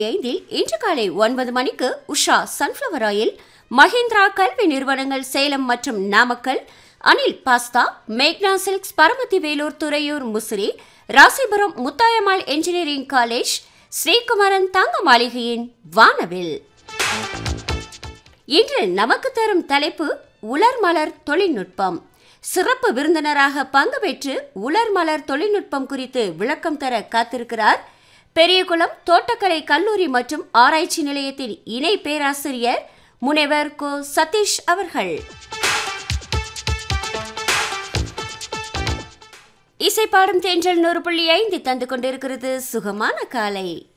ஐந்தில் இன்று காலை ஒன்பது மணிக்கு உஷா சன்ஃப்ளவர் ஆயில் மஹிந்திரா கல்வி நிறுவனங்கள் சேலம் மற்றும் நாமக்கல் அனில் பாஸ்தா மேக்னா silks Paramathi Velur Thuraiyur Musiri Rasipuram Muthayammal engineering college Sri Kumaran தங்க மாளிகையின் வானவில் இன்று நமக்கு தரும் தலைப்பு உலர் மலர் தொழில்நுட்பம் சிறப்பு விருந்தினராக பங்கு பெற்று உலர் மலர் தொழில்நுட்பம் குறித்து விளக்கம் தர காத்திருக்கிறார் பெரியகுளம் தோட்டக்கலை கல்லூரி மற்றும் ஆராய்ச்சி நிலையத்தின் இணை பேராசிரியர் முனைவர் கோ சதீஷ் அவர்கள் இசைப்பாடும் தென்றல் நூறு புள்ளி ஐந்து தந்து கொண்டிருக்கிறது சுகமான காலை